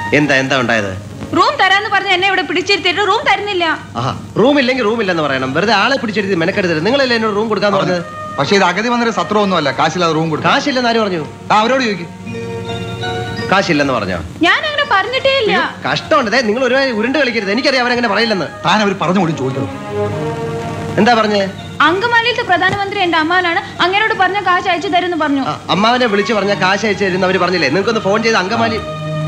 എന്താ എന്താ ഉണ്ടായത് റൂം തരാന്ന് പറഞ്ഞ് എന്നെ ഇവിടെ പിടിച്ചിരുത്തിയിട്ട് റൂം തരുന്നില്ല ആഹാ റൂം ഇല്ലെങ്കിൽ റൂം ഇല്ലെന്ന് പറയണം വെറുതെ ആളെ പിടിച്ചെടുത്ത് മെനക്കെടുത്തത് നിങ്ങളല്ലേ എന്നോട് റൂം കൊടുക്കാന്ന് പറഞ്ഞത് പക്ഷേ ഇത് അഗതി വന്നൊരു സത്രമൊന്നുമല്ല കാശില്ലാതെ റൂം കൊടുക്കാം കാശില്ലെന്ന് ആര് പറഞ്ഞു ആ അവരോട് ചോദിക്കും കാശില്ലെന്ന് പറഞ്ഞോ ഞാൻ അങ്ങനെ പറഞ്ഞിട്ടേ ഇല്ല കഷ്ടമുണ്ട് ദേ, നിങ്ങൾ ഒരു ഉരുണ്ട് കളിക്കരുത് എനിക്കറിയാം അവരങ്ങനെ പറയില്ലെന്ന് താൻ അവർ പറഞ്ഞു കൂടി ചോദിക്കണം എന്താ പറഞ്ഞേ അങ്കമാലിയിലത്തെ പ്രധാനമന്ത്രി എന്റെ അമ്മാനാണ് അങ്ങനോട് പറഞ്ഞ കാശ് അയച്ചു തരുമെന്ന് പറഞ്ഞു ആ, അമ്മാവനെ വിളിച്ചു പറഞ്ഞ കാശ് അയച്ചു തരുന്ന അവര് പറഞ്ഞില്ലേ നിങ്ങൾക്കൊന്ന് ഫോൺ ചെയ്ത് അങ്കമാലി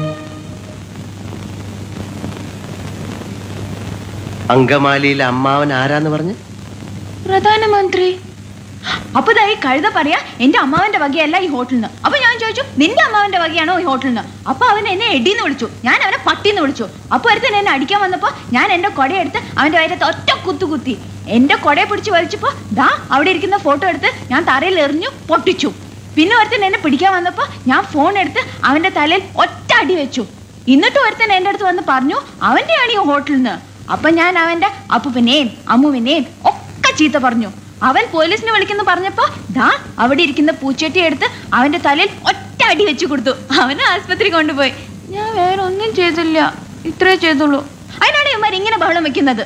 അങ്കമാലിയിലെ അമ്മാവൻ ആരാന്ന് പറഞ്ഞു പ്രധാനമന്ത്രി അപ്പൊ ദാ ഈ കഴുത പറയാ എന്റെ അമ്മാവന്റെ വകയല്ല ഈ ഹോട്ടലിൽ നിന്ന് അപ്പൊ ഞാൻ ചോദിച്ചു നിന്റെ അമ്മാവന്റെ വകയാണോ ഈ ഹോട്ടലിൽ നിന്ന് അപ്പൊ അവൻ എന്നെ എടിന്ന് വിളിച്ചു ഞാൻ അവനെ പട്ടിന്ന് വിളിച്ചു അപ്പൊ ഒരുത്തൻ എന്നെ അടിക്കാൻ വന്നപ്പോ ഞാൻ എന്റെ കൊടയെടുത്ത് അവന്റെ വയറ്റത്ത് ഒറ്റ കുത്തു കുത്തി എന്റെ കൊടയെ പിടിച്ച് വലിച്ചപ്പോ ദാ അവിടെ ഇരിക്കുന്ന ഫോട്ടോ എടുത്ത് ഞാൻ തറയിൽ എറിഞ്ഞു പൊട്ടിച്ചു പിന്നെ ഒരുത്തൻ എന്നെ പിടിക്കാൻ വന്നപ്പോ ഞാൻ ഫോൺ എടുത്ത് അവന്റെ തലയിൽ ഒറ്റ അടി വെച്ചു എന്നിട്ട് ഒരുത്തൻ എന്റെ അടുത്ത് വന്ന് പറഞ്ഞു അവന്റെയാണ് ഈ ഹോട്ടലിൽ നിന്ന് അപ്പൊ ഞാൻ അവന്റെ അപ്പുവിനെയും അമ്മുവിനെയും ഒക്കെ ചീത്ത പറഞ്ഞു അവൻ പോലീസിനെ വിളിക്കുന്നു പറഞ്ഞപ്പോ ദാ അവിടെ ഇരിക്കുന്ന പൂച്ചട്ടി എടുത്ത് അവന്റെ തലയിൽ ഒറ്റ അടി വെച്ചു കൊടുത്തു അവനെ ആസ്പത്രി കൊണ്ടുപോയി ഞാൻ വേറെ ഒന്നും ചെയ്തില്ല ഇത്രേ ചെയ്തുള്ളൂ അതിനാണ് ഇവന്മാർ ഇങ്ങനെ ബഹളം വെക്കുന്നത്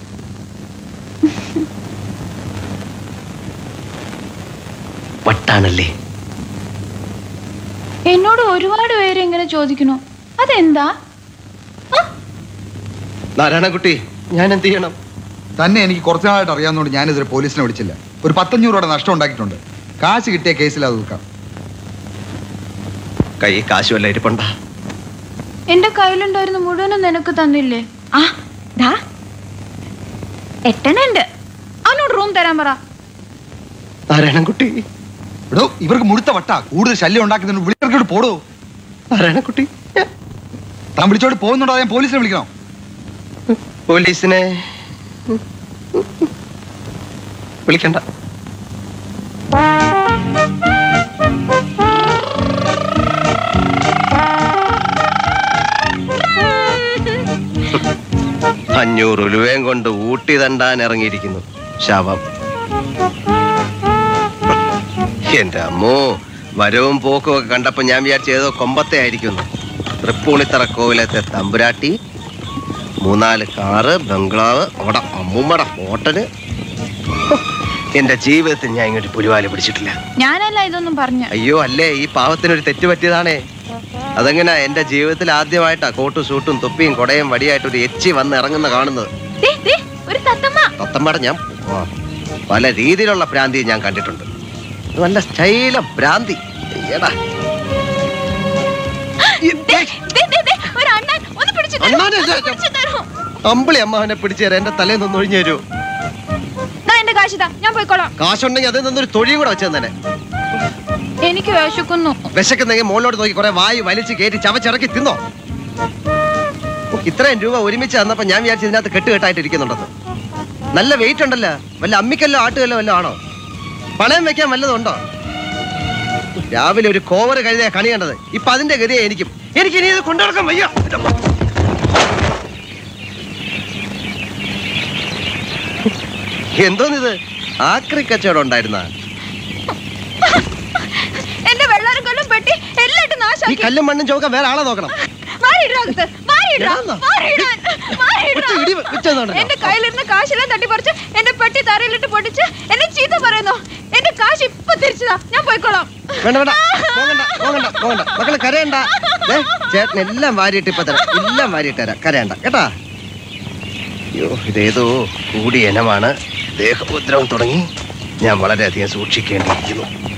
വട്ടാണല്ലേ എന്നോട് ഒരുപാട് പേര് ഇങ്ങനെ ചോദിക്കണു അതെന്താ ആ, നാരായണക്കുട്ടി ഞാൻ എന്ത് ചെയ്യണം തന്നെ എനിക്ക് കുറച്ചു നാളായിട്ട് അറിയാവുന്നതുകൊണ്ട് ഞാനിതുവരെ പോലീസിനെ വിളിച്ചില്ല ഒരു പത്തഞ്ഞൂറ് രൂപയുടെ നഷ്ടം ഉണ്ടാക്കിയിട്ടുണ്ട് കാശ് കിട്ടിയ കേസിൽ അത് വെക്കാം കൈ കാശ് വല്ല ഇരിപ്പണ്ട എന്റെ കയ്യിലുണ്ടായിരുന്ന മുഴുവനും നിനക്ക് തന്നില്ലേ ആ ദാ എട്ടനുണ്ട് അവനോട് റൂം തരാൻ പറ നാരായണൻകുട്ടി എടോ ഇവർക്ക് മുഴുത്ത വട്ട കൂടുതൽ ശല്യം ഉണ്ടാക്കുന്നുണ്ട് വിളിച്ചോട് പോടോ നാരായണൻകുട്ടി ഞാൻ താൻ വിളിച്ചോട് പോകുന്നുണ്ടോ ഞാൻ പോലീസിനെ വിളിക്കണോ പോലീസിനെ വിളിക്കണ്ട അഞ്ഞൂറ് ഉലുവയും കൊണ്ട് ഊട്ടി തണ്ടാൻ ഇറങ്ങിയിരിക്കുന്നു ശവം എന്റെ അമ്മോ വരവും പോക്കും ഒക്കെ കണ്ടപ്പോ ഞാൻ വിചാരിച്ച ഏതോ കൊമ്പത്തെ ആയിരിക്കുന്നു തൃപ്പൂണിത്തറ കോവിലത്തെ തമ്പുരാട്ടി മൂന്നാല് കാറ് ബംഗ്ലാവ് അവിടെ അമ്മൂമ്മയുടെ ഹോട്ടല് ഹോ, എന്റെ ജീവിതത്തിൽ ഞാൻ ഇങ്ങോട്ട് പുലിവാല് പിടിച്ചിട്ടില്ല ഞാനല്ല ഇതൊന്നും പറഞ്ഞ അയ്യോ അല്ലേ ഈ പാവത്തിനൊരു തെറ്റ് പറ്റിയതാണേ അതെങ്ങനാ എന്റെ ജീവിതത്തിൽ ആദ്യമായിട്ടാ കോട്ടും സൂട്ടും തൊപ്പിയും കൊടയും വടിയായിട്ട് ഒരു എച്ചി വന്ന് ഇറങ്ങുന്ന കാണുന്നത് ഒരു തത്തമ്മ തത്തമ്മയുടെ ഞാൻ ആ, പല രീതിയിലുള്ള ഭ്രാന്തി ഞാൻ കണ്ടിട്ടുണ്ട് ഇത് നല്ല സ്റ്റൈല ഭ്രാന്തി എടാ ദേ, ദേ, ദേ, ദേ, ഒരു അണ്ണൻ ഒന്ന് പിടിച്ചു തരൂ, അണ്ണാനെ ഒന്ന് ഞാൻ- പിടിച്ചു തരൂ. അമ്പിളി അമ്മാവനെ പിടിച്ചു തരാം എന്റെ തലേന്ന് ഒന്ന് ഒഴിഞ്ഞു തരൂ ദാ എന്റെ കാശിതാ ഞാൻ പോയിക്കോളാം കാശുണ്ടെങ്കിൽ അതിൽ നിന്നൊരു തൊഴിയും കൂടെ വെച്ചു തന്നെ എനിക്ക് വിശക്കുന്നു വിശക്കുന്നെങ്കിൽ മുകളിലോട്ട് നോക്കി കുറെ വായി വലിച്ച് കയറ്റി ചവച്ചിറക്കി തിന്നോ ഓ, ഇത്രയും രൂപ ഒരുമിച്ച് തന്നപ്പോ ഞാൻ വിചാരിച്ചു ഇതിനകത്ത് കെട്ടുകെട്ടായിട്ട് ഇരിക്കുന്നുണ്ടെന്ന് നല്ല വെയിറ്റ് ഉണ്ടല്ലോ വല്ല അമ്മിക്കല്ലോ ആട്ടുകല്ലോ വല്ലോ ആണോ പണയം വെക്കാൻ വല്ലതും ഉണ്ടോ രാവിലെ ഒരു കോവറ് കഴുതിയ കണി കണ്ടത് ഇപ്പൊ അതിന്റെ ഗതിയെ എനിക്കും എനിക്ക് ഇനി ഇത് കൊണ്ടുനടക്കാൻ വയ്യ എന്തോന്നിത് ആക്രി കച്ചവടം ഉണ്ടായിരുന്ന എന്റെ വെള്ളാരം കൊല്ലും പെട്ടി എല്ലാം ഇട്ട് ഈ നാശാക്കി കല്ലും മണ്ണും ചോക്കാൻ വേറെ ആളെ നോക്കണം മാറിയിടാ അകത്ത്. മാറിയിടാ. ഇടാന്നോ? മാറിയിടാൻ. മാറിയിടാ. ഒറ്റ ഇടി വെച്ചെന്നുണ്ടല്ലോ. എന്റെ കയ്യിലിരുന്ന കാശെല്ലാം തട്ടിപ്പറിച്ച് എന്റെ പെട്ടി തറയിലിട്ട് പൊട്ടിച്ച് എന്നെ ചീത്ത പറയുന്നു എന്റെ കാശ് ഇപ്പൊ തിരിച്ചതാ ഞാൻ പോയിക്കോളാം വേണ്ട വേണ്ട പോകണ്ട പോകണ്ട പോകണ്ട മക്കളെ കരയണ്ട ദേ, ചേട്ടൻ എല്ലാം വാരിയിട്ട് ഇപ്പൊ തരാം എല്ലാം വാരിയിട്ട് തരാം കരയണ്ട കേട്ടാ അയ്യോ ഇതേതോ കൂടിയ ഇനമാണ് ദേഹോദ്രവം തുടങ്ങി ഞാൻ വളരെയധികം സൂക്ഷിക്കേണ്ടിയിരിക്കുന്നു